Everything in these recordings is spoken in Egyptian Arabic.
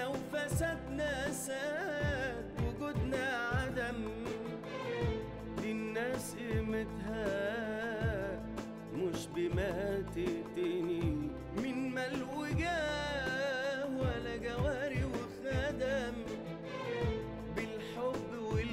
ولو فسدنا ساد وجودنا عدم دي الناس قيمتها مش بما تقتني من مال وجاه ولا جواري وخدم بالحب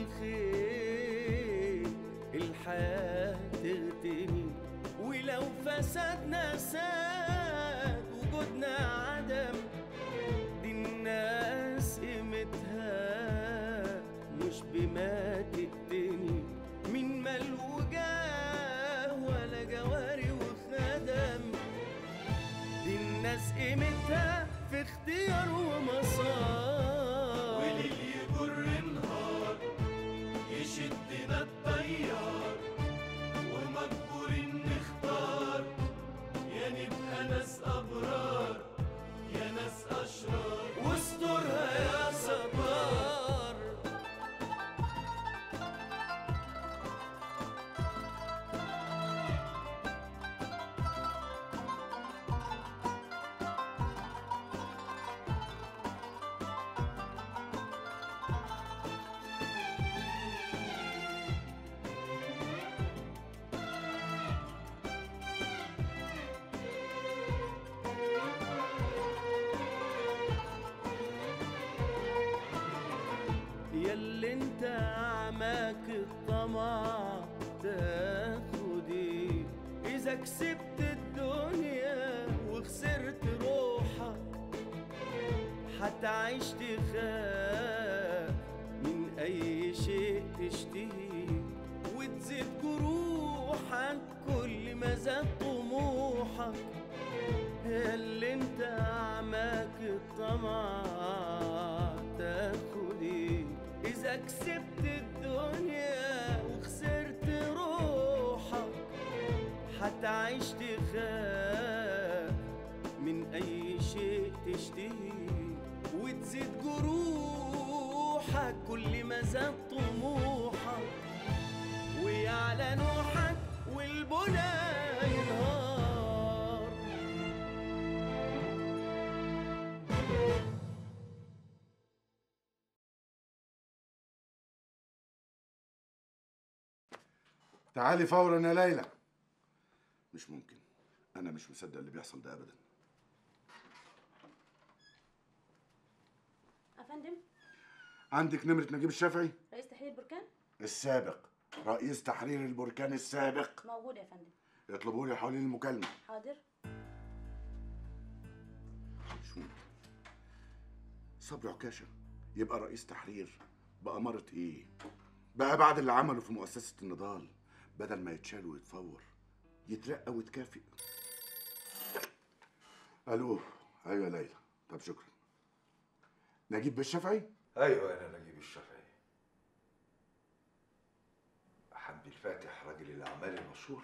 والخير الحياة تغتني ولو فسدنا ساد وجودنا عدم دي الناس قيمتها مش بما تقتني من مال وجاه ولا جواري وخدم دي الناس قيمتها في اختيار ومسار وليل يجر نهار يشدنا الطيار ومجبورين نختار يا نبقى ناس أبرار يا ناس أشرار واسترها يا ستار ياللي انت عماك الطمع تاخد ايه اذا كسبت الدنيا وخسرت روحك هتعيش تخاف من اي شيء تشتهي وتزيد جروحك كل ما زاد طموحك اللي انت عماك الطمع تاخد ايه اذا كسبت الدنيا وخسرت روحك هتعيش تخاف من اي شيء تشتهي وتزيد جروحك كل ما زاد طموحك ويعلى نوحك والبنى ينهار تعالي فورا يا ليلى مش ممكن انا مش مصدق اللي بيحصل ده ابدا افندم عندك نمرة نجيب الشافعي رئيس تحرير بركان السابق رئيس تحرير البركان السابق موجود يا فندم يطلبوا لي حوالين المكالمة حاضر مش ممكن صبري عكاشة يبقى رئيس تحرير بأمارة ايه بقى بعد اللي عمله في مؤسسة النضال بدل ما يتشال ويتفور يترقى ويتكافئ الو ايوه يا ليلى طب شكرا نجيب بالشافعي ايوه انا نجيب الشافعي حمدي الفاتح راجل الاعمال المشهور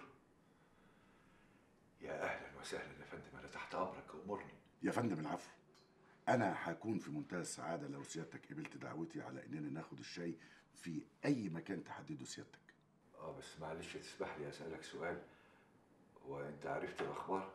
يا اهلا وسهلا يا فندم انا تحت امرك امرني يا فندم العفو انا هكون في منتهى السعاده لو سيادتك قبلت دعوتي على اننا ناخد الشاي في اي مكان تحدده سيادتك اه بس معلش تسمح لي اسالك سؤال وانت عرفت الاخبار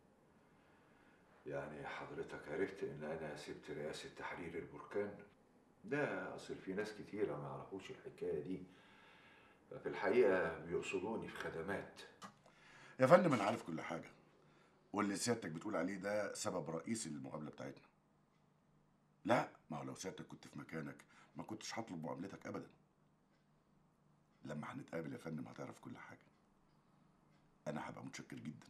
يعني حضرتك عرفت ان انا سبت رئاسه تحرير البركان ده اصل في ناس كتيره ما يعرفوش الحكايه دي في الحقيقه بيقصدوني في خدمات يا فندم انا عارف كل حاجه واللي سيادتك بتقول عليه ده سبب رئيسي للمقابله بتاعتنا لا ما هو لو سيادتك كنت في مكانك ما كنتش هطلب مقابلتك ابدا لما هنتقابل يا فندم هتعرف كل حاجه انا هبقى متشكر جدا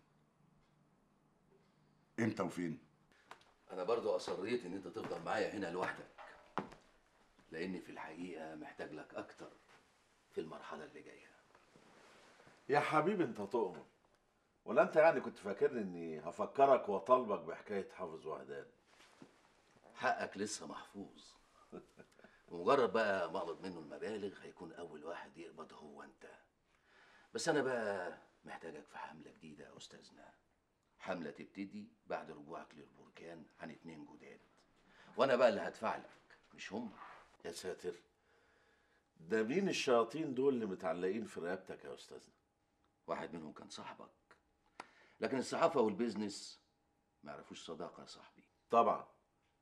امتى وفين انا برضو اصريت ان انت تفضل معايا هنا لوحدك لاني في الحقيقه محتاج لك اكتر في المرحله اللي جايه يا حبيبي انت تؤمن ولا انت يعني كنت فاكرني اني هفكرك واطالبك بحكايه حافظ وهدان حقك لسه محفوظ ومجرد بقى ما اقبض منه المبالغ هيكون اول واحد يقبض هو انت بس انا بقى محتاجك في حمله جديده يا استاذنا حمله تبتدي بعد رجوعك للبركان عن اتنين جداد وانا بقى اللي هدفع لك مش هم يا ساتر ده مين الشياطين دول اللي متعلقين في رقبتك يا استاذنا واحد منهم كان صاحبك لكن الصحافه والبيزنس ما يعرفوش صداقه يا صاحبي طبعا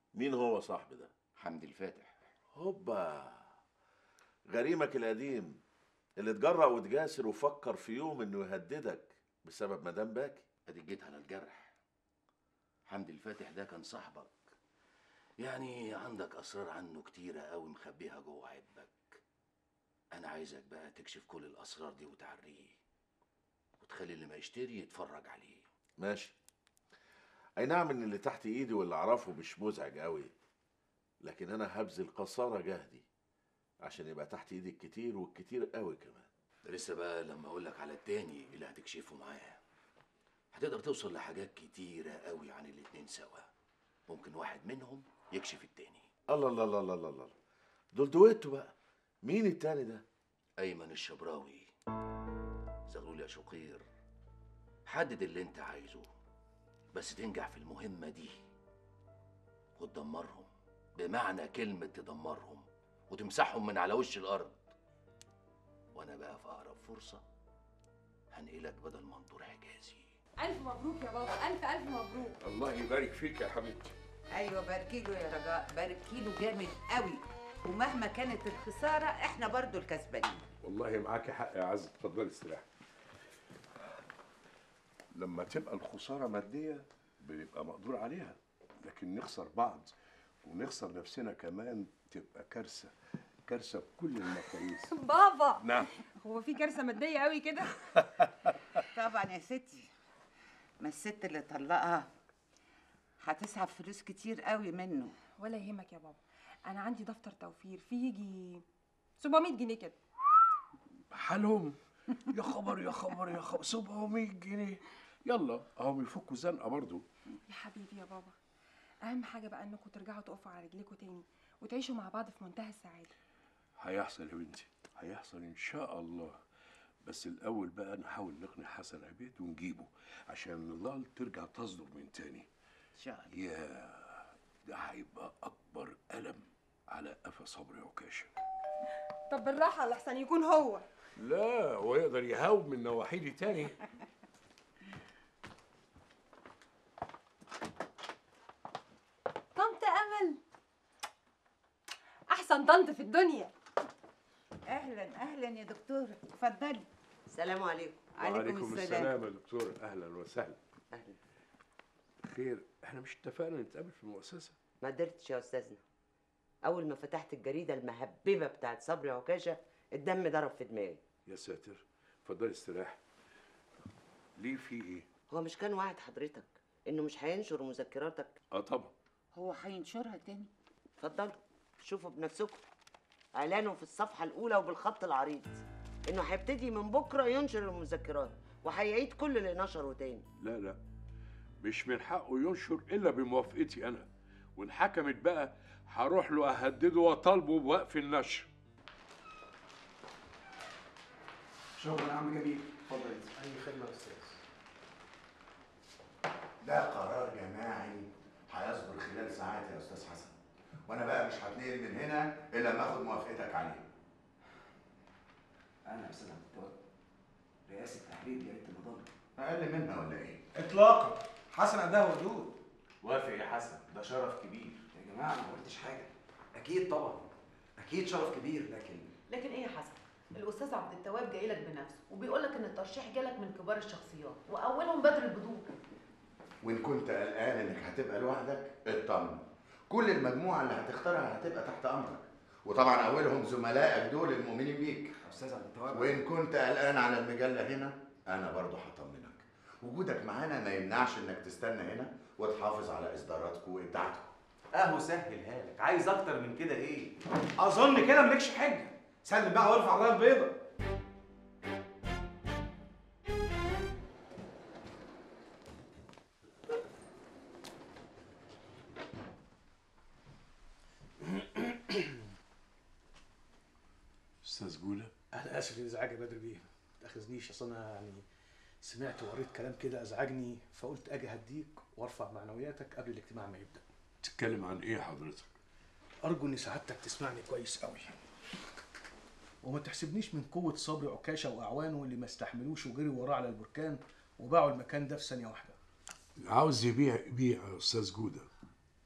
مين هو صاحبي ده حمدي الفاتح هوبا غريمك القديم اللي اتجرأ وتجاسر وفكر في يوم انه يهددك بسبب مدام باكي ادي جيت على الجرح حمدي الفاتح ده كان صاحبك يعني عندك اسرار عنه كتيره قوي مخبيها جوه عبك انا عايزك بقى تكشف كل الاسرار دي وتعريه وتخلي اللي ما يشتري يتفرج عليه ماشي اي نعم ان اللي تحت ايدي واللي اعرفه مش مزعج قوي لكن انا هبذل قصارى جهدي عشان يبقى تحت ايدي الكتير والكتير قوي كمان ده لسه بقى لما اقول لك على التاني اللي هتكشفه معاه هتقدر توصل لحاجات كتيره قوي عن الاتنين سوا ممكن واحد منهم يكشف التاني الله الله الله الله الله الله دول دويتو بقى مين التاني ده ايمن الشبراوي زغلول يا شقير حدد اللي انت عايزه بس تنجح في المهمة دي وتدمرهم بمعنى كلمة تدمرهم وتمسحهم من على وش الأرض وأنا بقى في أقرب فرصة هنقلك بدل منظور حجازي ألف مبروك يا بابا ألف ألف مبروك الله يبارك فيك يا حبيبتي ايوه باركي له يا رجاء باركي له جامد قوي ومهما كانت الخساره احنا برضو الكسبانين والله معاكي حق يا عز اتفضلي استريحي لما تبقى الخسارة مادية بيبقى مقدور عليها لكن نخسر بعض ونخسر نفسنا كمان تبقى كارثة كارثة بكل المقاييس بابا نعم هو في كارثة مادية قوي كده طبعا يا ستي ما الست اللي طلقها هتسحب فلوس كتير قوي منه ولا يهمك يا بابا أنا عندي دفتر توفير فيه يجي 700 جنيه كده حالهم يا خبر يا خبر يا خبر 700 جنيه يلا اهو بيفكوا زنقة برضو يا حبيبي يا بابا أهم حاجة بقى إنكم ترجعوا تقفوا على رجليكوا تاني وتعيشوا مع بعض في منتهى السعادة هيحصل يا بنتي هيحصل ان شاء الله بس الاول بقى نحاول نقنع حسن عبيد ونجيبه عشان النضال ترجع تصدر من تاني ان شاء الله يا ده هيبقى اكبر الم على قفا صبري عكاشه طب بالراحة لحسن يكون هو لا ويقدر يهاوب من نواحيدي تاني طنط أمل أحسن طنط في الدنيا اهلا اهلا يا دكتوره اتفضلي السلام عليكم وعليكم السلام يا دكتور اهلا وسهلا اهلا خير احنا مش اتفقنا نتقابل في المؤسسه ما قدرتش يا استاذنا اول ما فتحت الجريده المهببه بتاعت صبري عكاشه الدم ضرب في دماغي يا ساتر اتفضلي استراح ليه في ايه هو مش كان وعد حضرتك انه مش هينشر مذكراتك اه طبعا هو هينشرها تاني اتفضلوا شوفوا بنفسكم اعلانه في الصفحه الاولى وبالخط العريض انه هيبتدي من بكره ينشر المذكرات وهيعيد كل اللي نشره تاني لا لا مش من حقه ينشر الا بموافقتي انا وان حكمت بقى هروح له اهدده واطالبه بوقف النشر شكرا يا عم جميل اتفضل اي خدمه يا استاذ ده قرار جماعي هيصدر خلال ساعات يا استاذ حسن وانا بقى مش هتنقل من هنا الا لما اخد موافقتك عليه انا يا استاذ عبد التواب رئاسه تحرير جريده المظله اقل منها ولا ايه اطلاقا حسن اداه ودود وافق يا حسن ده شرف كبير يا جماعه انا ما قلتش حاجه اكيد طبعا اكيد شرف كبير لكن لكن ايه يا حسن الاستاذ عبد التواب جاي لك بنفسه وبيقول لك ان الترشيح جالك من كبار الشخصيات واولهم بدر البدور وان كنت قلقان انك هتبقى لوحدك اطمن كل المجموعه اللي هتختارها هتبقى تحت امرك وطبعا اولهم زملائك دول المؤمنين بيك يا استاذ عبد التواب وان كنت قلقان على المجله هنا انا برضو هطمنك وجودك معانا ما يمنعش انك تستنى هنا وتحافظ على اصداراتكم وابداعاتكم اهو سهلها لك عايز اكتر من كده ايه اظن كده مالكش حجه سلم بقى وارفع الرايه البيضاء استاذ جوله انا اسف لازعاج يا بدر بيه ما تاخذنيش اصل انا يعني سمعت وقريت كلام كده ازعجني فقلت اجي اهديك وارفع معنوياتك قبل الاجتماع ما يبدا تتكلم عن ايه حضرتك ارجو ان سعادتك تسمعني كويس قوي وما تحسبنيش من قوه صبري عكاشه واعوانه اللي ما استحملوش وجري وراه على البركان وباعوا المكان ده في ثانيه واحده عاوز يبيع بيع يا استاذ جوده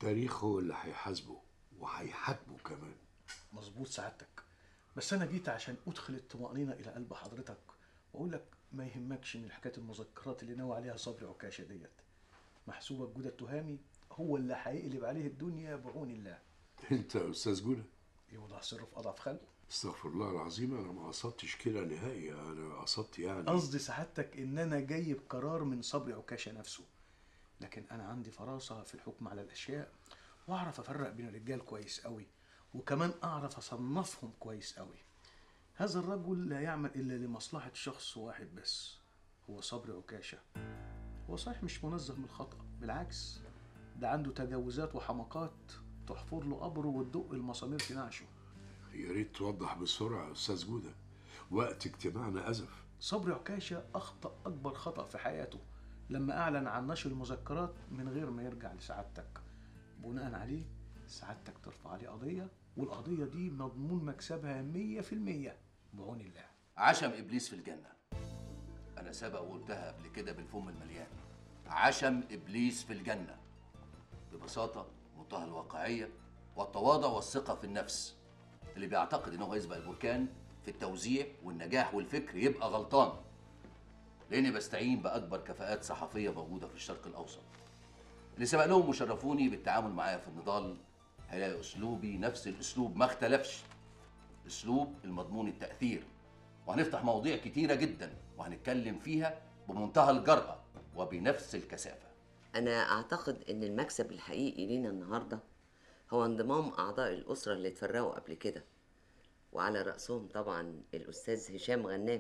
التاريخ هو اللي هيحاسبه وهيحاكمه كمان مظبوط سعادتك بس انا جيت عشان ادخل الطمانينه الى قلب حضرتك واقول لك ما يهمكش من حكايه المذكرات اللي ناوي عليها صبري عكاشه ديت محسوبك جوده التهامي هو اللي هيقلب عليه الدنيا بعون الله انت يا استاذ جودة يوضع سره في اضعف خلقه استغفر الله العظيم انا ما قصدتش كده نهائي انا قصدت يعني قصدي سعادتك ان انا جاي بقرار من صبري عكاشه نفسه لكن انا عندي فراسه في الحكم على الاشياء واعرف افرق بين الرجال كويس قوي وكمان اعرف اصنفهم كويس قوي هذا الرجل لا يعمل الا لمصلحه شخص واحد بس هو صبري عكاشه هو صحيح مش منزه من الخطا بالعكس ده عنده تجاوزات وحماقات تحفر له قبره وتدق المسامير في نعشه يا ريت توضح بسرعه يا استاذ جودة وقت اجتماعنا ازف صبري عكاشة أخطأ أكبر خطأ في حياته لما أعلن عن نشر المذكرات من غير ما يرجع لسعادتك بناء عليه سعادتك ترفع عليه قضية والقضية دي مضمون مكسبها مية في المية بعون الله عشم ابليس في الجنه انا سبق وقلتها قبل كده بالفم المليان عشم ابليس في الجنه ببساطه منتهى الواقعيه والتواضع والثقه في النفس اللي بيعتقد ان هو يسبق البركان في التوزيع والنجاح والفكر يبقى غلطان لاني بستعين باكبر كفاءات صحفيه موجوده في الشرق الاوسط اللي سبق لهم وشرفوني بالتعامل معايا في النضال هيلاقي اسلوبي نفس الاسلوب ما اختلفش اسلوب المضمون التاثير وهنفتح مواضيع كتيره جدا وهنتكلم فيها بمنتهى الجرأه وبنفس الكثافه أنا أعتقد إن المكسب الحقيقي لينا النهاردة هو انضمام أعضاء الأسرة اللي اتفرقوا قبل كده وعلى رأسهم طبعا الأستاذ هشام غنام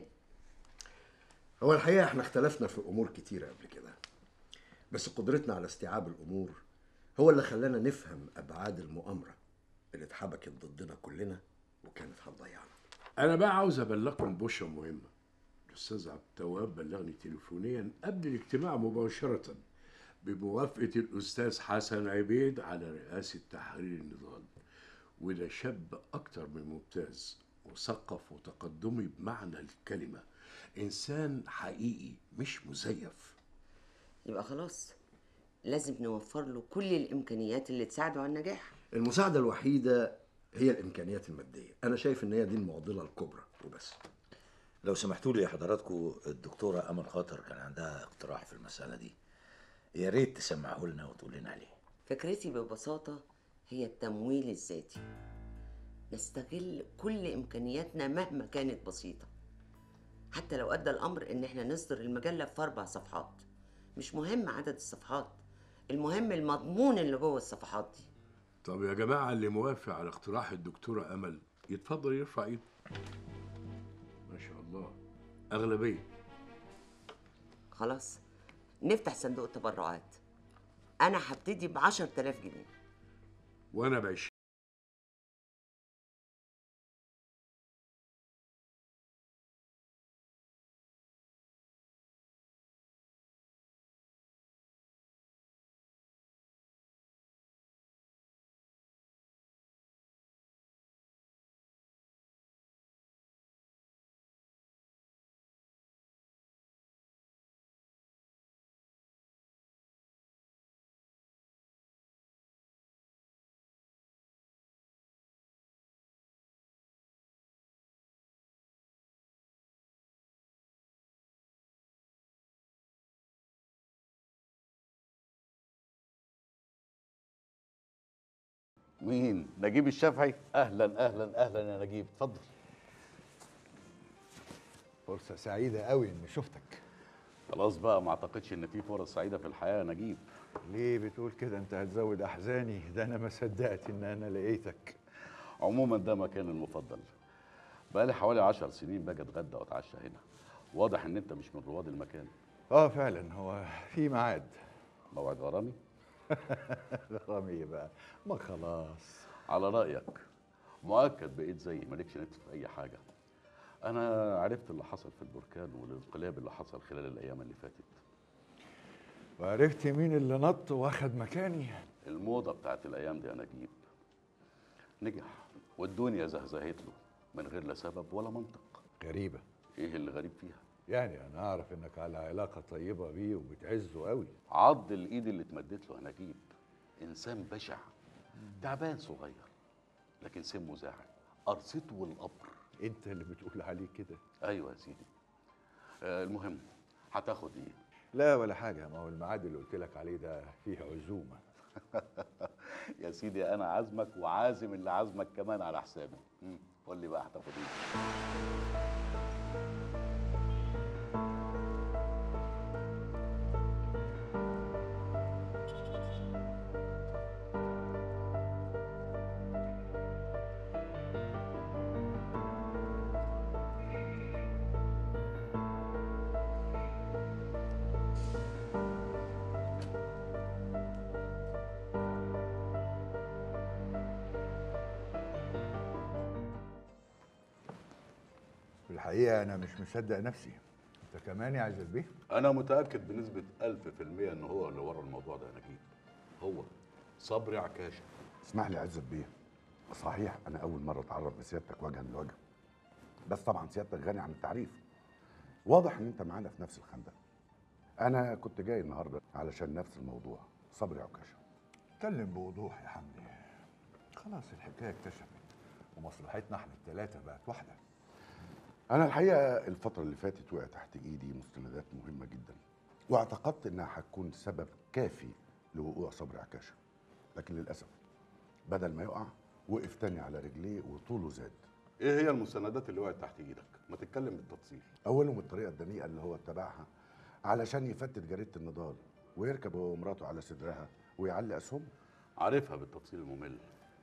هو الحقيقة احنا اختلفنا في أمور كتيرة قبل كده بس قدرتنا على استيعاب الأمور هو اللي خلانا نفهم أبعاد المؤامرة اللي اتحبكت ضدنا كلنا وكانت هتضيعنا انا بقى عاوز ابلغكم بشرة مهمه الاستاذ عبد التواب بلغني تليفونيا قبل الاجتماع مباشره بموافقه الاستاذ حسن عبيد على رئاسه تحرير النضال وده شاب اكتر من ممتاز مثقف وتقدمي بمعنى الكلمه انسان حقيقي مش مزيف يبقى خلاص لازم نوفر له كل الإمكانيات اللي تساعده على النجاح المساعدة الوحيدة هي الإمكانيات المادية أنا شايف إن هي دي المعضلة الكبرى وبس لو سمحتوا لي يا حضراتكم الدكتورة أمل خاطر كان عندها اقتراح في المسألة دي يا ريت تسمعه لنا وتقول لنا عليه فكرتي ببساطة هي التمويل الذاتي نستغل كل إمكانياتنا مهما كانت بسيطة حتى لو أدى الأمر إن إحنا نصدر المجلة في أربع صفحات مش مهم عدد الصفحات المهم المضمون اللي جوه الصفحات دي طب يا جماعه اللي موافق على اقتراح الدكتوره امل يتفضل يرفع ايده ما شاء الله اغلبيه خلاص نفتح صندوق التبرعات أنا هبتدي ب 10000 جنيه وانا بعيش مين نجيب الشافعي اهلا اهلا اهلا يا نجيب اتفضل فرصة سعيدة قوي إني شفتك خلاص بقى ما اعتقدش ان في فرص سعيده في الحياه يا نجيب ليه بتقول كده أنت هتزود أحزاني ده أنا ما صدقت إن أنا لقيتك عموما ده مكاني المفضل بقالي حوالي عشر سنين باجي اتغدى واتعشى هنا واضح ان انت مش من رواد المكان آه فعلا هو في ميعاد موعد غرامي غرامي إيه بقى ما خلاص على رايك مؤكد بقيت زي مالكش نفس في اي حاجه انا عرفت اللي حصل في البركان والانقلاب اللي حصل خلال الايام اللي فاتت وعرفت مين اللي نط واخد مكاني الموضه بتاعت الايام دي يا نجيب نجح والدنيا زهزهت له من غير لا سبب ولا منطق غريبة ايه اللي غريب فيها يعني أنا أعرف إنك على علاقة طيبة بيه وبتعزه قوي عض الايد اللي اتمدت له يا نجيب انسان بشع تعبان صغير لكن سمه زاعل قرصته والقبر انت اللي بتقول عليه كده ايوه يا سيدي آه المهم هتاخد ايه لا ولا حاجه ما هو الميعاد اللي قلت لك عليه ده فيه عزومه يا سيدي انا عازمك وعازم اللي عازمك كمان على حسابي مم، قول لي بقى هتاخد ايه في الحقيقه انا مش مصدق نفسي انت كمان يا عزت بيه انا متاكد بنسبه 1000% ان هو اللي ورا الموضوع ده يا نجيب هو صبري عكاشه اسمح لي عزت بيه صحيح انا اول مره اتعرف بسيادتك وجها لوجه بس طبعا سيادتك غني عن التعريف واضح ان انت معانا في نفس الخندق انا كنت جاي النهارده علشان نفس الموضوع صبري عكاشه اتكلم بوضوح يا حمدي خلاص الحكايه اكتشفت ومصلحتنا احنا الثلاثه بقت واحده انا الحقيقه الفتره اللي فاتت وقع تحت ايدي مستندات مهمه جدا واعتقدت انها هتكون سبب كافي لوقوع صبري عكاشه لكن للاسف بدل ما يقع وقف تاني على رجليه وطوله زاد ايه هي المستندات اللي وقعت تحت ايدك ما تتكلم بالتفصيل اولهم الطريقه الدنيئه اللي هو اتبعها علشان يفتت جريده النضال ويركب هو ومراته على صدرها ويعلي اسهم عارفها بالتفصيل الممل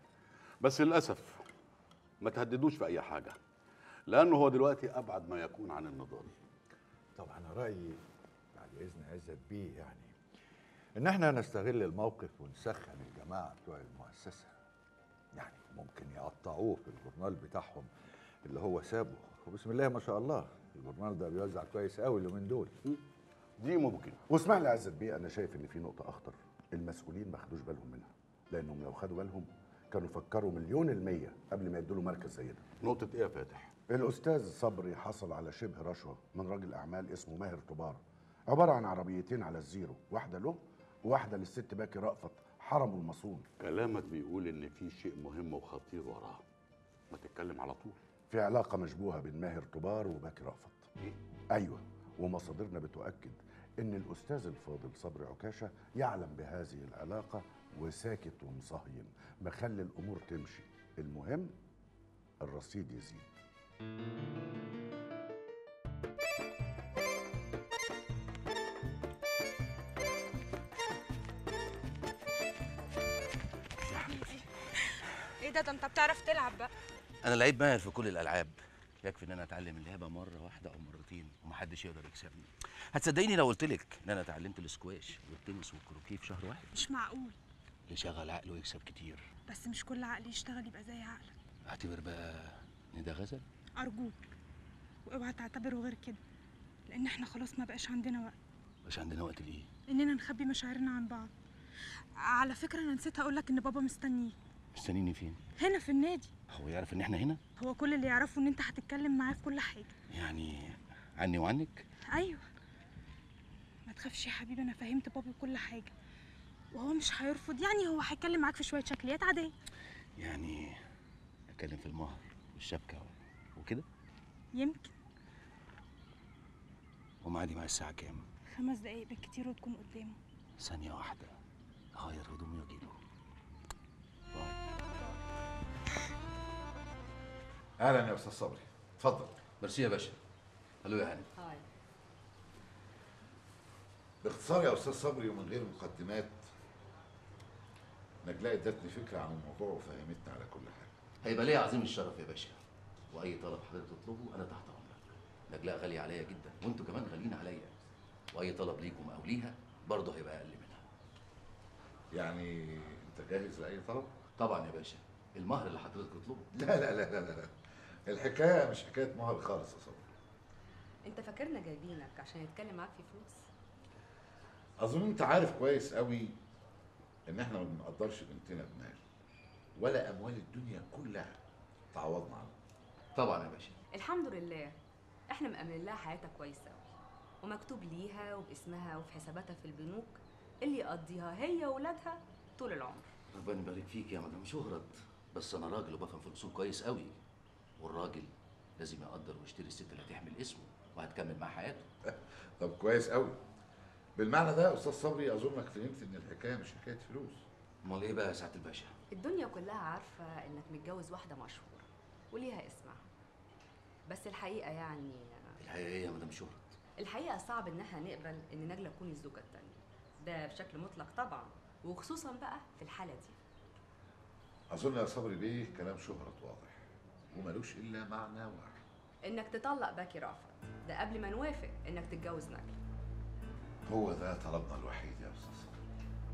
بس للاسف ما تهددوش في اي حاجه لانه هو دلوقتي ابعد ما يكون عن النضال طبعا انا رايي بعد اذن عزت بيه يعني ان احنا نستغل الموقف ونسخن الجماعه بتوع المؤسسه يعني ممكن يقطعوه في الجورنال بتاعهم اللي هو سابه وبسم الله ما شاء الله الجورنال ده بيوزع كويس قوي اليومين دول دي ممكن واسمح لي عزت بيه انا شايف ان في نقطه اخطر المسؤولين ما خدوش بالهم منها لانهم لو خدوا بالهم كانوا فكروا مليون المية قبل ما يدوا له مركز زي ده نقطه ايه يا فاتح الاستاذ صبري حصل على شبه رشوه من راجل اعمال اسمه ماهر طبار عباره عن عربيتين على الزيرو واحده له وواحده للست باكي رأفت حرمه المصون كلامك بيقول ان في شيء مهم وخطير وراه ما تتكلم على طول في علاقه مشبوهه بين ماهر طبار وباكي رأفت ايوه ومصادرنا بتؤكد ان الاستاذ الفاضل صبري عكاشه يعلم بهذه العلاقه وساكت ومصهين مخلي الامور تمشي المهم الرصيد يزيد ايه ده ده انت بتعرف تلعب بقى انا لعيب ماهر في كل الالعاب يكفي ان انا اتعلم اللعبه مره واحده او مرتين ومحدش يقدر يكسبني هتصدقيني لو قلت لك ان انا اتعلمت الاسكواش والتنس والكروكيه في شهر واحد مش معقول اللي شغل عقله يكسب كتير بس مش كل عقل يشتغل يبقى زي عقلك اعتبر بقى ان ده غزل ارجوك واوعى تعتبره غير كده لان احنا خلاص ما بقاش عندنا وقت مش عندنا وقت ليه اننا نخبي مشاعرنا عن بعض على فكره انا نسيت اقول لك ان بابا مستنيه مستنيني فين هنا في النادي هو يعرف ان احنا هنا هو كل اللي يعرفه ان انت هتتكلم معاه في كل حاجه يعني عني وعنك ايوه ما تخافش يا حبيبي انا فهمت بابي كل حاجه وهو مش هيرفض يعني هو هيتكلم معاك في شويه شكليات عاديه يعني اتكلم في المهر والشبكه وكده يمكن ومعادي مع الساعه كام خمس دقايق بالكتير وتكون قدامه ثانيه واحده اغير هدومي واجيله اهلا يا استاذ صبري اتفضل ميرسي يا باشا الو يا هاني هاي باختصار يا استاذ صبري ومن غير مقدمات نجلاء ادتني فكره عن الموضوع وفهمتني على كل حاجه هيبقى ليا عظيم الشرف يا باشا واي طلب حضرتك تطلبه انا تحت امرك نجلاء غاليه عليا جدا وانتوا كمان غاليين عليا واي طلب ليكم او ليها برضه هيبقى اقل منها يعني انت جاهز لاي طلب طبعا يا باشا المهر اللي حضرتك تطلبه لا لا لا لا لا الحكايه مش حكايه مهر خالص يا صبري انت فاكرنا جايبينك عشان نتكلم معاك في فلوس اظن انت عارف كويس قوي ان احنا ما بنقدرش بنتنا بمال ولا اموال الدنيا كلها تعوضنا عنها طبعا يا باشا الحمد لله احنا مأمنين لها حياتها كويس قوي ومكتوب ليها وباسمها وفي حساباتها في البنوك اللي يقضيها هي وولادها طول العمر ربنا يبارك فيك يا مدام شهرت بس انا راجل وبفهم في الاصول كويس قوي والراجل لازم يقدر ويشتري الست اللي هتحمل اسمه وهتكمل مع حياته طب كويس قوي بالمعنى ده يا استاذ صبري اظنك فهمت ان الحكايه مش حكايه فلوس امال ايه بقى يا سعاده الباشا الدنيا كلها عارفة انك متجوز واحدة مشهورة وليها اسمها بس الحقيقة يعني الحقيقه ايه يا مدام شهرت الحقيقة صعب ان احنا نقبل ان نجلة تكون الزوجة التانية ده بشكل مطلق طبعا وخصوصا بقى في الحالة دي اظن يا صبري بيه كلام شهرت واضح وملوش الا معنى واحد انك تطلق باكي رافت ده قبل ما نوافق انك تتجوز نجلة هو ده طلبنا الوحيد يا استاذ صبري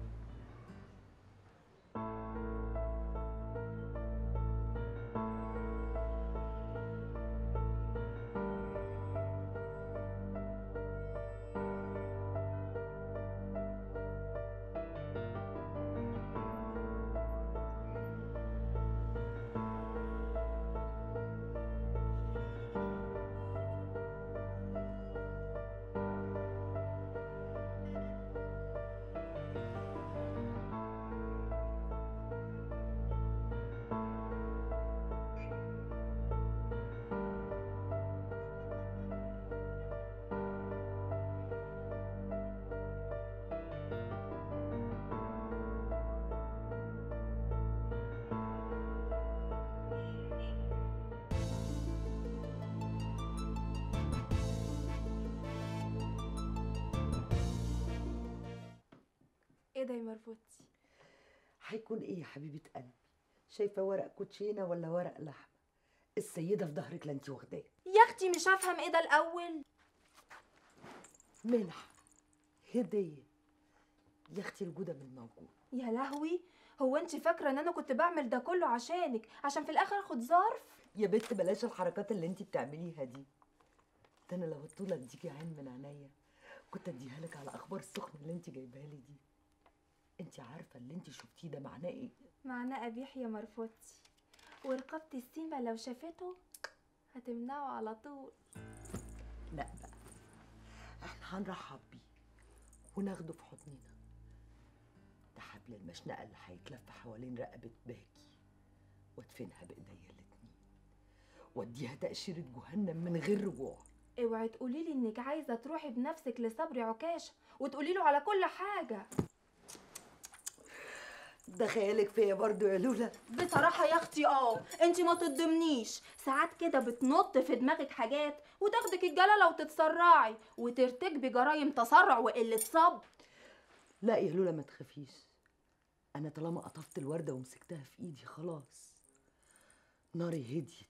ايه ده يا مربوطي هيكون ايه يا حبيبه قلبي شايفه ورق كوتشينه ولا ورق لحمه السيده في ظهرك لا انت واخداه يا اختي مش هفهم ايه ده الاول منح هديه يا اختي الجوده من موجود يا لهوي هو انت فاكره ان انا كنت بعمل ده كله عشانك عشان في الاخر اخد ظرف يا بنت بلاش الحركات اللي انت بتعمليها دي ده انا لو الطولة اديكي عين من عينيا كنت اديها لك على اخبار السخنه اللي انت جايباها لي دي انت عارفه اللي انت شفتيه ده معناه ايه معناه قبيح يا مرفوضتي ورقبة السيمبا لو شافته هتمنعه على طول لا بقى احنا هنرحب بيه وناخده في حضننا ده حبل المشنقه اللي هيتلف حوالين رقبه باكي وادفنها بايديا الاتنين واديها تاشيره جهنم من غير رجوع اوعي تقولي لي انك عايزه تروحي بنفسك لصبري عكاشه وتقولي له على كل حاجه ده خيالك فيا برضو يا لولا بصراحه يا اختي اه انت ما تضمنيش ساعات كده بتنط في دماغك حاجات وتاخدك الجلاله وتتسرعي وترتكبي جرايم تسرع وقله صبر لا يا لولا ما تخافيش انا طالما قطفت الورده ومسكتها في ايدي خلاص ناري هديت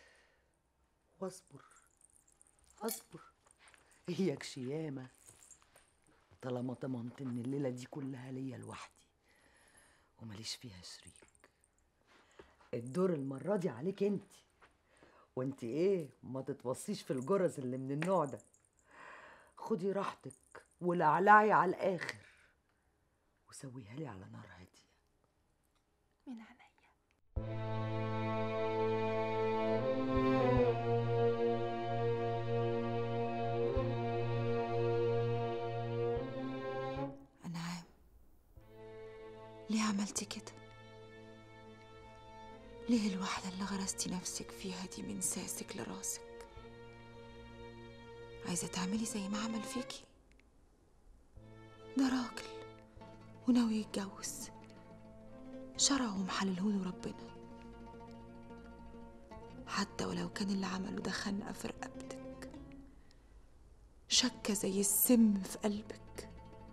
واصبر اصبر اياك شيامه طالما ضمنت ان الليله دي كلها ليا لوحدي ومليش فيها شريك الدور المره دي عليك انت وانت ايه ما تتوصيش في الجرس اللي من النوع ده خدي راحتك ولعلعي على الاخر وسويها لي على نار هاديه من عينيا أنعام ليه عملتي كده؟ ليه الوحدة اللي غرستي نفسك فيها دي من ساسك لراسك؟ عايزة تعملي زي ما عمل فيكي؟ ده راجل وناوي يتجوز شرعه ومحللهوله ربنا حتى ولو كان اللي عمله ده خنقة في رقبتك شكة زي السم في قلبك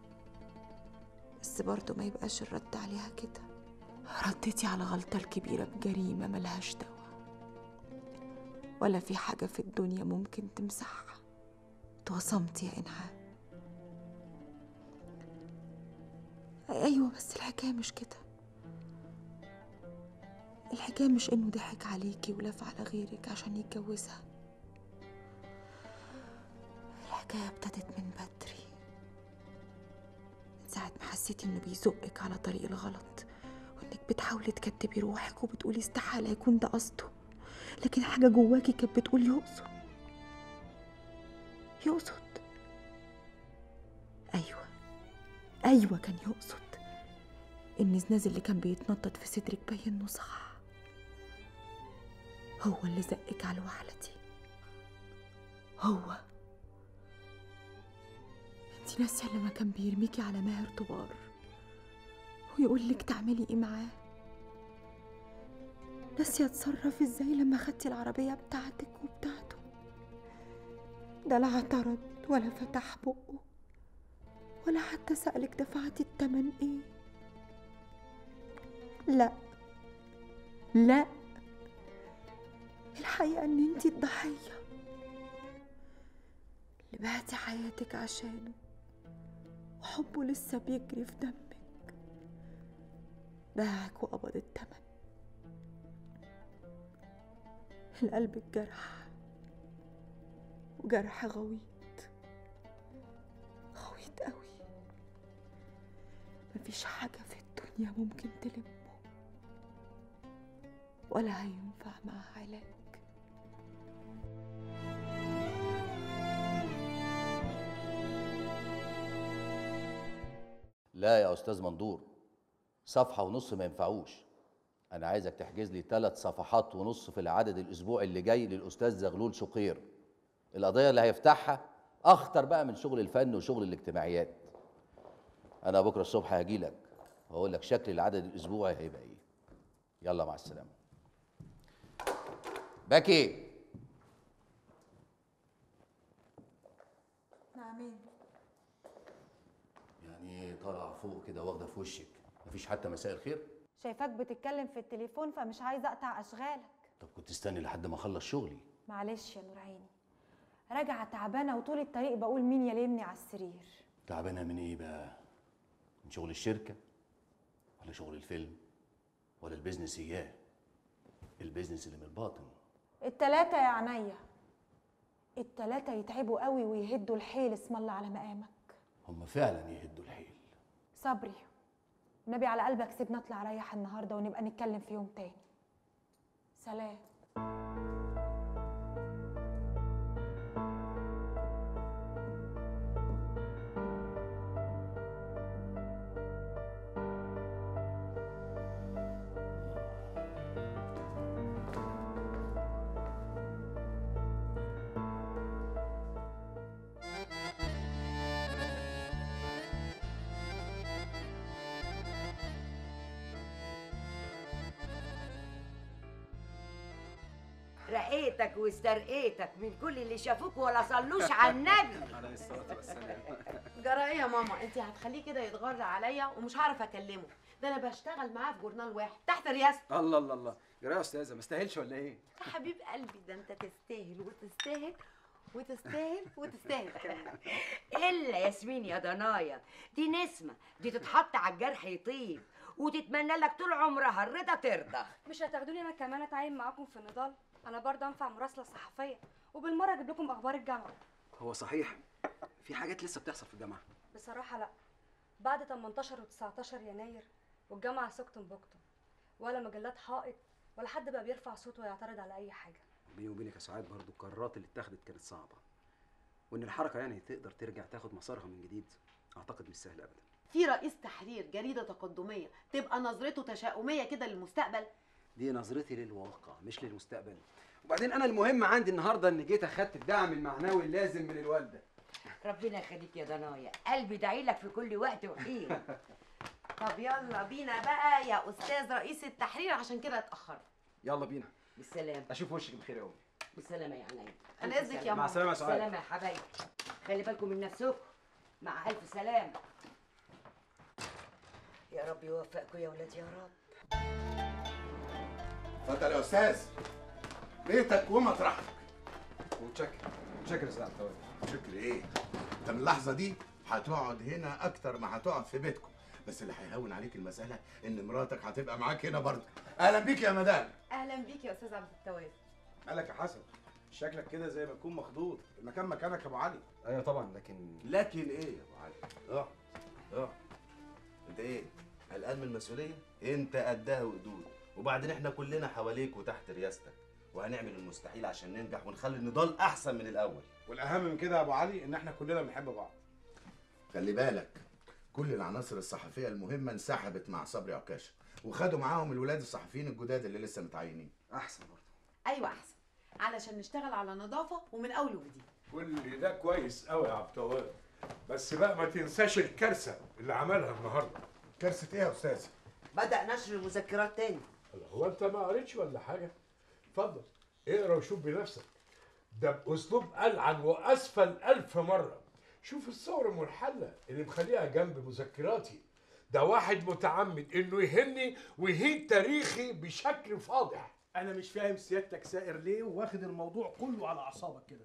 بس برضه ما يبقاش الرد عليها كده رديتي على غلطة الكبيرة بجريمة ملهاش دوا ولا في حاجة في الدنيا ممكن تمسحها اتوصمتي يا إنعام أيوة بس الحكاية مش كده الحكاية مش إنه ضحك عليكي ولف على غيرك عشان يتجوزها الحكاية ابتدت من بدري من ساعة ما حسيتي إنه بيزقك على طريق الغلط وإنك بتحاولي تكتبي روحك وبتقولي استحالة يكون ده قصده لكن حاجة جواكي كانت بتقول يقصد يقصد أيوة أيوة كان يقصد النزناز اللي كان بيتنطط في صدرك باين انه صح هو اللي زقك على الوحلة دي هو انتي ناسية لما كان بيرميكي على ماهر طبار ويقول لك تعملي ايه معاه ناسية اتصرف ازاي لما خدتي العربية بتاعتك وبتاعته ده لا اعترض ولا فتح بقه ولا حتى سألك دفعتي التمن ايه لا لا الحقيقة ان انتي الضحية اللي بعتي حياتك عشانه وحبه لسه بيجري في دمك باعك وقبض التمن القلب اتجرح وجرح غويط غويط قوي مفيش حاجة في الدنيا ممكن تلمه ولا هينفع معاه علاج لا يا استاذ مندور صفحه ونص ما ينفعوش انا عايزك تحجز لي ثلاث صفحات ونص في العدد الاسبوع اللي جاي للاستاذ زغلول شقير القضيه اللي هيفتحها اخطر بقى من شغل الفن وشغل الاجتماعيات انا بكره الصبح هاجي لك واقول لك شكل العدد الاسبوعي هيبقى ايه يلا مع السلامه باكي نعمين يعني طالعه فوق كده واخده في وشك مفيش حتى مساء الخير شايفاك بتتكلم في التليفون فمش عايزه اقطع اشغالك طب كنت استني لحد ما اخلص شغلي معلش يا نور عيني راجعه تعبانه وطول الطريق بقول مين يلمني على السرير تعبانه من ايه بقى من شغل الشركه ولا شغل الفيلم ولا البيزنس اياه البيزنس اللي من الباطن التلاتة يا عينيا التلاتة يتعبوا قوي ويهدوا الحيل اسم الله على مقامك هم فعلا يهدوا الحيل صبري النبي على قلبك سيبنا اطلع اريح النهارده ونبقى نتكلم في يوم تاني سلام رقيتك واسترقيتك من كل اللي شافوك ولا صلوش على النبي عليه الصلاة والسلام جرى ايه يا ماما انت هتخليه كده يتغر عليا ومش هعرف اكلمه ده انا بشتغل معاه في جورنال واحد تحت رياسته الله الله الله جرى يا استاذه ما استاهلش ولا ايه؟ يا حبيب قلبي ده انت تستاهل وتستاهل وتستاهل وتستاهل كمان الا ياسمين يا ضنايا دي نسمه دي تتحط على الجرح يطيب وتتمنى لك طول عمرها الرضا ترضى مش هتاخدوني انا كمان اتعين معاكم في النضال انا برضه انفع مراسله صحفيه وبالمره اجيب لكم اخبار الجامعه هو صحيح في حاجات لسه بتحصل في الجامعه بصراحه لا بعد 18 و19 يناير والجامعه سكتم بكتم ولا مجلات حائط ولا حد بقى بيرفع صوته ويعترض على اي حاجه بيني وبينك يا سعاد برضو القرارات اللي اتخذت كانت صعبه وان الحركه يعني تقدر ترجع تاخد مسارها من جديد اعتقد مش سهل ابدا في رئيس تحرير جريده تقدميه تبقى نظرته تشاؤميه كده للمستقبل دي نظرتي للواقع مش للمستقبل وبعدين انا المهم عندي النهارده ان جيت اخدت الدعم المعنوي اللازم من الوالده ربنا يخليك يا ضنايا قلبي داعي لك في كل وقت وحين طب يلا بينا بقى يا استاذ رئيس التحرير عشان كده اتاخرت يلا بينا بالسلامه اشوف وشك بخير قوي بالسلامه يا عينيا أنا ألف إذنك يا سلامة. مع السلامة يا سعاد. سلامه يا حبايبي خلي بالكم من نفسكم مع الف سلامه يا رب يوفقكم يا ولاد يا رب اتفضل يا استاذ بيتك ومطرحك متشكر متشكر يا سعاد طبعا شكل ايه انت من اللحظه دي هتقعد هنا اكتر ما هتقعد في بيتكم بس اللي هيهون عليك المساله ان مراتك هتبقى معاك هنا برضه اهلا بيك يا مدام اهلا بيك يا استاذ عبد التواب مالك يا حسن شكلك كده زي ما تكون مخضوض المكان مكانك يا ابو علي ايوه طبعا لكن لكن ايه يا ابو علي اه اه انت ايه قلقان من المسؤوليه انت قدها وقدود وبعدين احنا كلنا حواليك وتحت رياستك وهنعمل المستحيل عشان ننجح ونخلي النضال احسن من الاول والاهم من كده يا ابو علي ان احنا كلنا بنحب بعض خلي بالك كل العناصر الصحفيه المهمه انسحبت مع صبري عكاشه وخدوا معاهم الولاد الصحفيين الجداد اللي لسه متعينين احسن برضه ايوه احسن علشان نشتغل على نظافه ومن اول وجديد كل ده كويس قوي يا عبد التواب بس بقى ما تنساش الكارثه اللي عملها النهارده كارثه ايه يا استاذ بدأ نشر المذكرات تاني هو انت ما قريتش ولا حاجه اتفضل اقرا وشوف بنفسك ده باسلوب العن واسفل الف مره شوف الصور المنحله اللي مخليها جنب مذكراتي ده واحد متعمد انه يهني ويهين تاريخي بشكل فاضح انا مش فاهم سيادتك سائر ليه واخد الموضوع كله على اعصابك كده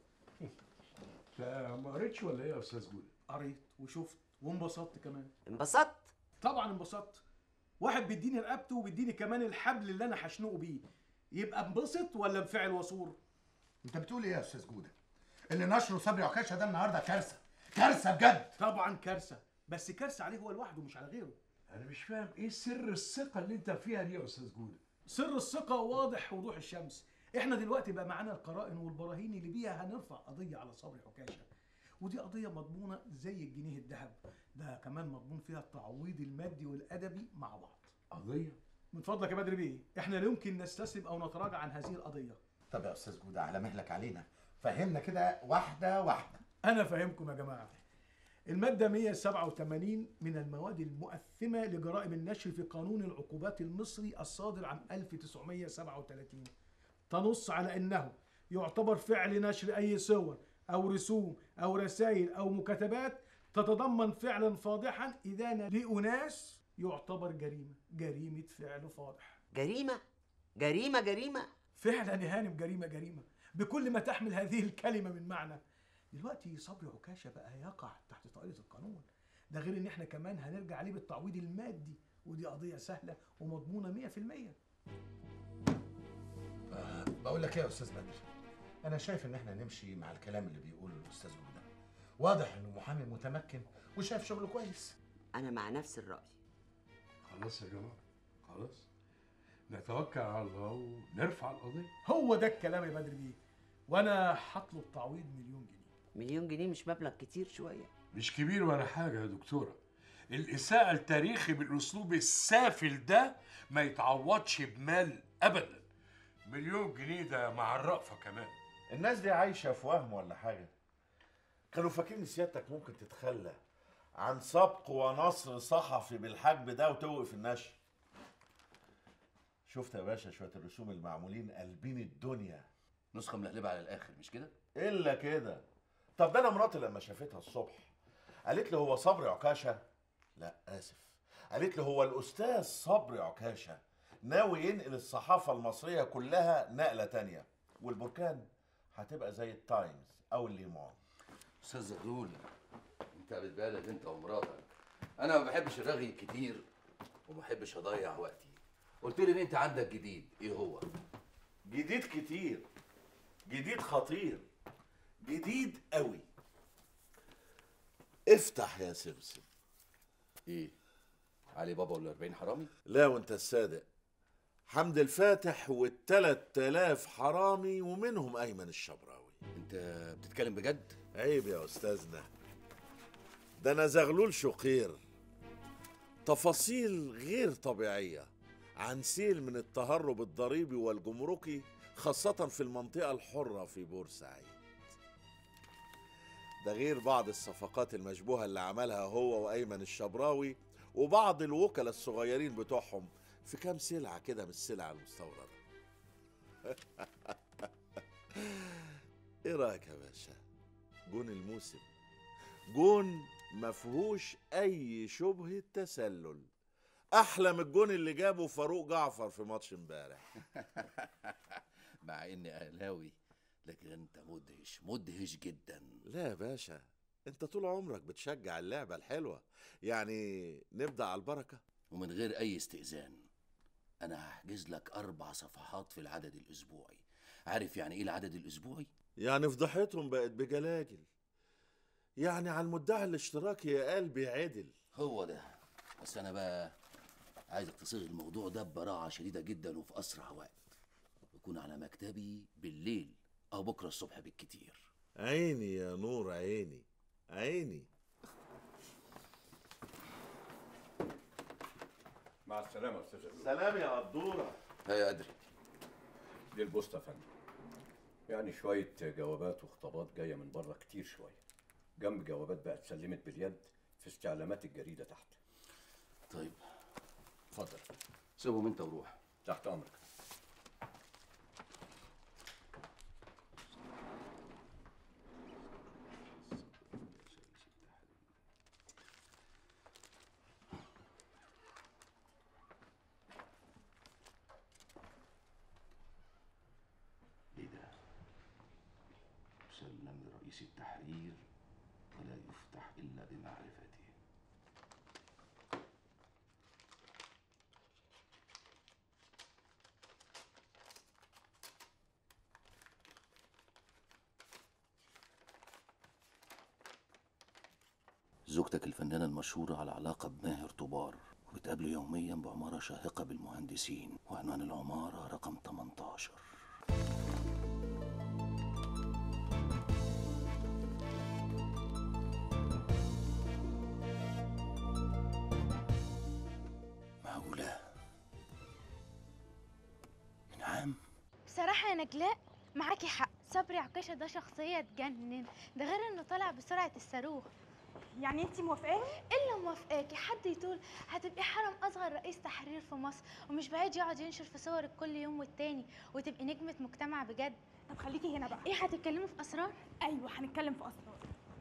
انت ما قريتش ولا ايه يا استاذ جولة قريت وشفت وانبسطت كمان انبسطت طبعا انبسطت واحد بيديني رقبته وبيديني كمان الحبل اللي انا هشنقه بيه يبقى انبسط ولا بفعل وصور انت بتقول ايه يا استاذ جوده اللي نشره صبري عكاشه ده النهارده كارثه كارثه بجد طبعا كارثه بس كارثه عليه هو لوحده مش على غيره انا مش فاهم ايه سر الثقه اللي انت فيها دي يا استاذ جوده سر الثقه واضح وضوح الشمس احنا دلوقتي بقى معانا القرائن والبراهين اللي بيها هنرفع قضيه على صبري عكاشه ودي قضيه مضمونه زي الجنيه الذهب ده كمان مضمون فيها التعويض المادي والادبي مع بعض قضيه من فضلك يا بدر بيه احنا لا يمكن نستسلم او نتراجع عن هذه القضيه طب يا استاذ جوده على مهلك علينا فهمنا كده واحده واحده انا فاهمكم يا جماعه المادة 187 من المواد المؤثمة لجرائم النشر في قانون العقوبات المصري الصادر عام 1937 تنص على أنه يعتبر فعل نشر أي صور أو رسوم أو رسائل أو مكاتبات تتضمن فعلا فاضحا إذا لأناس يعتبر جريمة جريمة فعل فاضح جريمة جريمة جريمة فعلا يا هانم جريمة جريمة بكل ما تحمل هذه الكلمة من معنى دلوقتي صبري عكاشة بقى يقع تحت طائلة القانون ده غير ان احنا كمان هنرجع عليه بالتعويض المادي ودي قضية سهلة ومضمونة 100% بقول لك ايه يا استاذ بدر انا شايف ان احنا نمشي مع الكلام اللي بيقوله الاستاذ جوده واضح انه محامي متمكن وشايف شغله كويس أنا مع نفس الرأي خلاص يا جماعه خلاص نتوكل على الله ونرفع القضيه هو ده الكلام يا بدر بيه وانا هطلب تعويض مليون جنيه مليون جنيه مش مبلغ كتير شوية مش كبير ولا حاجه يا دكتوره الاساءه التاريخي بالاسلوب السافل ده ما يتعوضش بمال ابدا مليون جنيه ده مع الرأفه كمان الناس دي عايشه في وهم ولا حاجه كانوا فاكرين سيادتك ممكن تتخلى عن سبق ونصر صحفي بالحجم ده وتوقف النشر شفت يا باشا شويه الرسوم المعمولين قلبين الدنيا نسخه ملهلبه على الاخر مش كده الا كده طب ده انا مراتي لما شافتها الصبح قالت لي هو صبري عكاشه لا اسف قالت لي هو الاستاذ صبري عكاشه ناوي ينقل الصحافه المصريه كلها نقله تانية والبركان هتبقى زي التايمز او الليمون استاذ زغلول انت بتبالغ انت ومراتك انا ما بحبش الرغي كتير وما بحبش اضيع وقتي قلت لي ان انت عندك جديد ايه هو جديد كتير جديد خطير جديد قوي افتح يا سمسم ايه علي بابا ولا 40 حرامي لا وانت الصادق حمد الفاتح والتلات تلاف حرامي ومنهم ايمن الشبراوي انت بتتكلم بجد عيب يا استاذنا ده انا زغلول شقير تفاصيل غير طبيعيه عن سيل من التهرب الضريبي والجمركي خاصة في المنطقة الحرة في بورسعيد ده غير بعض الصفقات المشبوهة اللي عملها هو وأيمن الشبراوي وبعض الوكلاء الصغيرين بتوعهم في كام سلعة كده من السلع المستوردة ايه رأيك يا باشا جون الموسم جون مفهوش أي شبهة تسلل أحلى من الجون اللي جابه فاروق جعفر في ماتش امبارح مع اني اهلاوي لكن انت مدهش مدهش جدا لا يا باشا انت طول عمرك بتشجع اللعبة الحلوة يعني نبدأ على البركة ومن غير اي استئذان انا هحجز لك اربع صفحات في العدد الاسبوعي عارف يعني ايه العدد الاسبوعي يعني فضحتهم بقت بجلاجل يعني على المدعي الاشتراكي يا قلبي عدل هو ده بس انا بقى عايزك تصيغ الموضوع ده ببراعه شديده جدا وفي اسرع وقت يكون على مكتبي بالليل او بكره الصبح بالكتير عيني يا نور عيني عيني مع السلامه يا استاذ سلام يا قدوره هيا ادري دي البوسطه يا فندم يعني شويه جوابات وخطابات جايه من بره كتير شويه جنب جوابات بقى اتسلمت باليد في استعلامات الجريده تحت طيب اتفضل سيبهم انت وروح تحت امرك ايه ده مسلم لرئيس التحرير ولا يفتح الا بمعرفته زوجتك الفنانة المشهورة على علاقة بماهر طوبار وبتقابله يوميا بعمارة شاهقة بالمهندسين وعنوان العمارة رقم 18 معقولة من عام بصراحة يا نجلاء معاكي حق صبري عكاشة ده شخصية تجنن ده غير انه طالع بسرعة الصاروخ يعني انتي موافقاه؟ الا موافقاكي حد يطول هتبقي حرم اصغر رئيس تحرير في مصر ومش بعيد يقعد ينشر في صورك كل يوم والتاني وتبقي نجمة مجتمع بجد طب خليكي هنا بقى ايه هتتكلموا في اسرار؟ ايوه هنتكلم في اسرار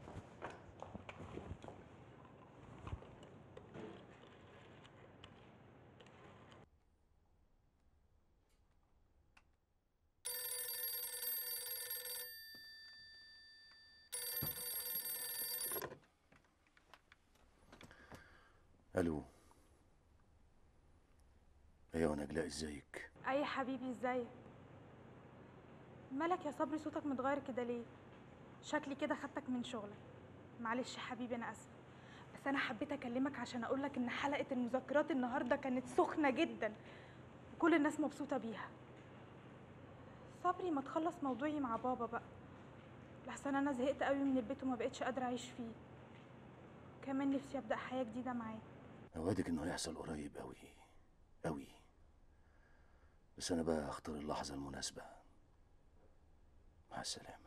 الو ايوه نجلاء ازيك اي حبيبي ازيك مالك يا صبري صوتك متغير كده ليه شكلي كده خدتك من شغلك معلش يا حبيبي انا اسفه بس انا حبيت اكلمك عشان اقولك ان حلقه المذكرات النهارده كانت سخنه جدا وكل الناس مبسوطه بيها صبري ما تخلص موضوعي مع بابا بقى لحسن انا زهقت قوي من البيت وما بقتش قادره اعيش فيه كمان نفسي ابدا حياه جديده معاه اوعدك انه هيحصل قريب قوي قوي بس انا بقى هختار اللحظه المناسبه مع السلامه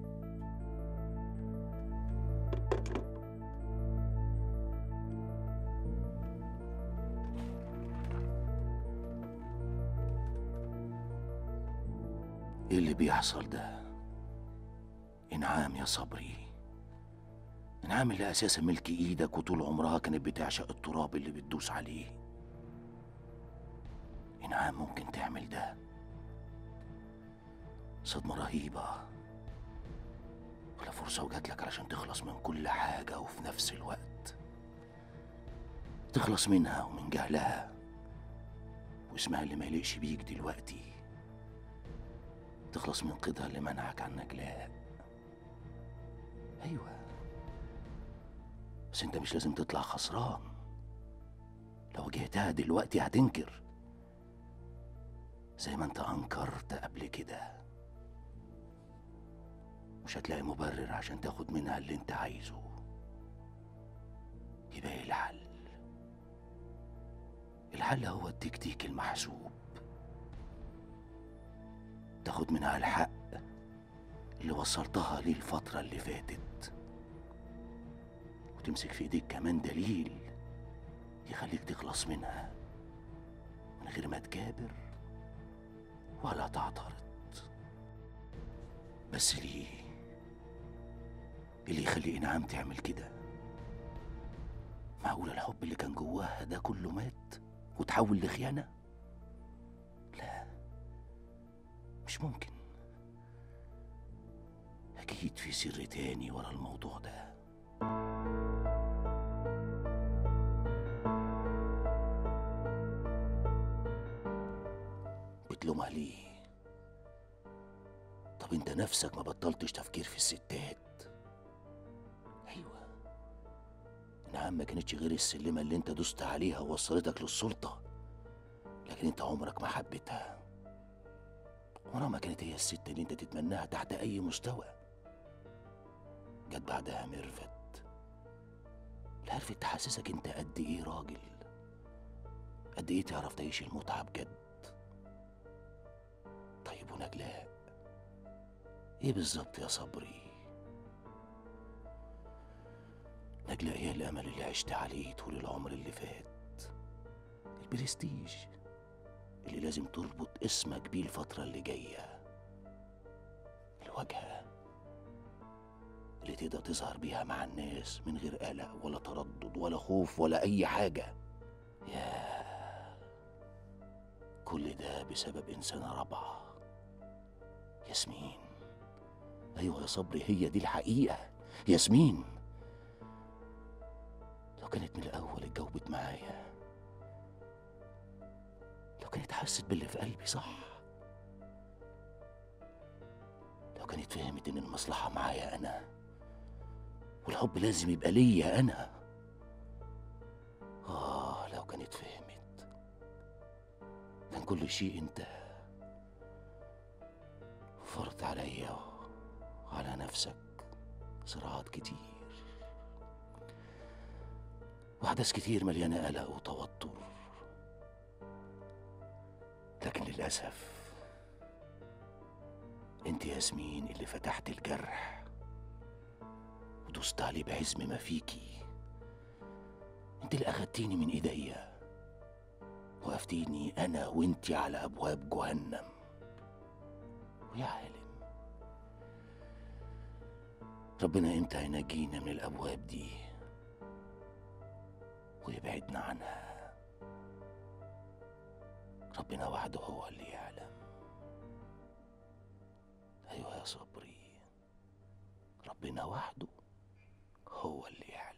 ايه اللي بيحصل ده انعام يا صبري انعام اللي اساسا ملك ايدك وطول عمرها كانت بتعشق التراب اللي بتدوس عليه انعام ممكن تعمل ده صدمة رهيبة ولا فرصة وجات لك علشان تخلص من كل حاجة وفي نفس الوقت تخلص منها ومن جهلها واسمها اللي ما يليقش بيك دلوقتي تخلص من قيدها اللي منعك عن نجلاء ايوه بس انت مش لازم تطلع خسران لو واجهتها دلوقتي هتنكر زي ما انت انكرت قبل كده مش هتلاقي مبرر عشان تاخد منها اللي انت عايزه يبقى ايه الحل الحل هو التكتيك المحسوب تاخد منها الحق اللي وصلتها ليه الفترة اللي فاتت وتمسك في ايديك كمان دليل يخليك تخلص منها من غير ما تكابر ولا تعترض بس ليه اللي يخلي انعام تعمل كده معقول الحب اللي كان جواها ده كله مات وتحول لخيانة لا مش ممكن أكيد في سر تاني ورا الموضوع ده بتلومها ليه طب انت نفسك ما بطلتش تفكير في الستات ايوه نعم ما كانتش غير السلمة اللي انت دوست عليها ووصلتك للسلطة لكن انت عمرك ما حبيتها عمرها ما كانت هي الست اللي انت تتمناها تحت اي مستوى جت بعدها ميرفت اللي عرفت تحسسك انت قد ايه راجل قد ايه تعرف تعيش المتعة بجد طيب ونجلاء ايه بالظبط يا صبري نجلاء هي الامل اللي عشت عليه طول العمر اللي فات البرستيج اللي لازم تربط اسمك بيه الفترة اللي جاية الواجهة اللي تقدر تظهر بيها مع الناس من غير قلق ولا تردد ولا خوف ولا أي حاجة يا كل ده بسبب إنسانة رابعة ياسمين أيوة يا صبري هي دي الحقيقة ياسمين لو كانت من الأول اتجاوبت معايا لو كانت حست باللي في قلبي صح لو كانت فهمت إن المصلحة معايا أنا والحب لازم يبقى ليا أنا آه لو كانت فهمت كان كل شيء انتهى فرض عليا وعلى نفسك صراعات كتير وأحداث كتير مليانة قلق وتوتر لكن للأسف انت ياسمين اللي فتحت الجرح ودوست عليه بعزم ما فيكي انت اللي اخدتيني من ايديا وقفتيني انا وانتي على ابواب جهنم ويا عالم ربنا امتى هينجينا من الابواب دي ويبعدنا عنها ربنا وحده هو اللي يعلم ايوه يا صبري ربنا وحده هو اللي يعلم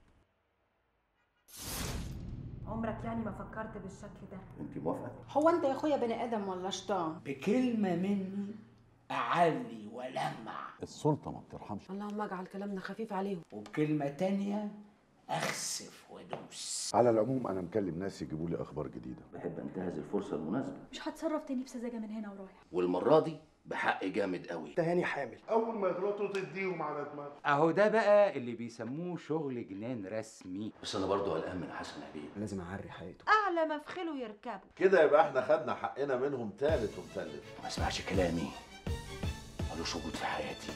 عمرك يعني ما فكرت بالشكل ده انت موافقه هو انت يا اخويا بني ادم ولا شيطان بكلمة مني أعلي ولمع السلطة ما بترحمش اللهم اجعل كلامنا خفيف عليهم وبكلمة تانية أخسف وأدوس على العموم انا مكلم ناس يجيبوا لي اخبار جديده بحب انتهز الفرصه المناسبه مش هتصرف تاني بسذاجه من هنا ورايح والمره دي بحق جامد قوي تهاني حامل اول ما يغلطوا تديهم على دماغ اهو ده بقى اللي بيسموه شغل جنان رسمي بس انا برضو قلقان من حسن عبيد لازم اعري حياته اعلى مفخله يركبه كده يبقى احنا خدنا حقنا منهم تالت ومتلت ما اسمعش كلامي ملوش وجود في حياتي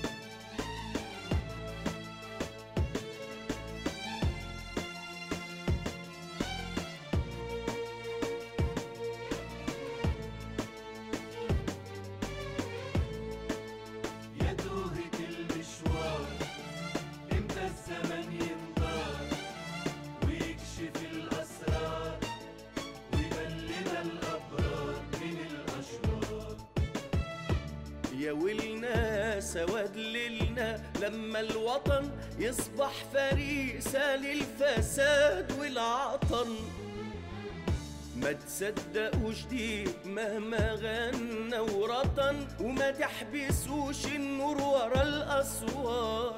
يا توهة المشوار امتى الزمن ينطار ويكشف الاسرار ويبان لنا الابرار من الاشرار يا ويلنا سواد ليلنا لما الوطن يصبح فريسة للفساد والعطن ما تصدقوش دي مهما غنى ورطن وما تحبسوش النور ورا الاسوار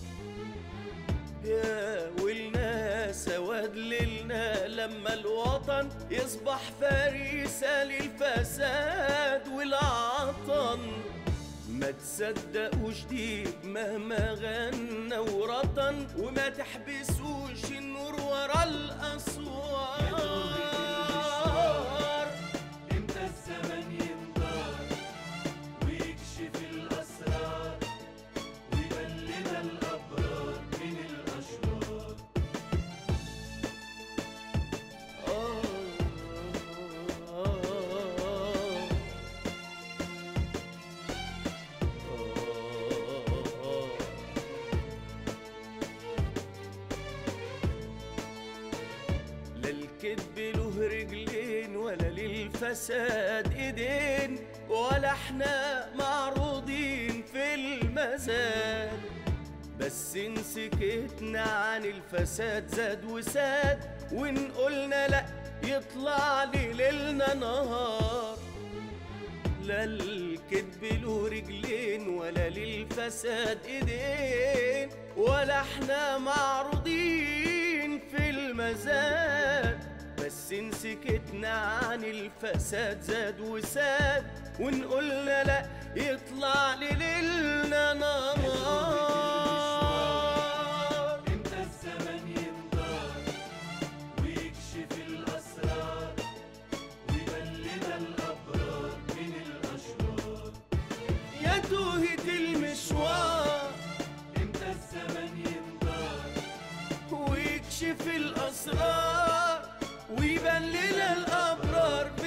يا ويلنا سواد ليلنا لما الوطن يصبح فريسة للفساد والعطن ما تصدقوش دي مهما غنى ورطن وما تحبسوش النور ورا الاسوار امتى الزمن ينطار ويكشف الاسرار ويبان لنا الابرار من الاشرار لا الكذب له رجلين ولا للفساد ايدين ولا احنا معروضين في المزاد بس ان سكتنا عن الفساد زاد وساد وان قلنا لا يطلع لي ليلنا نهار لا الكذب له رجلين ولا للفساد ايدين ولا احنا معروضين في المزاد بس ان سكتنا عن الفساد زاد وساد وان قلنا لا يطلع ليلنا نهار امتى الزمن ينطار ويكشف الاسرار نكشف الأسرار ويبان لنا الأبرار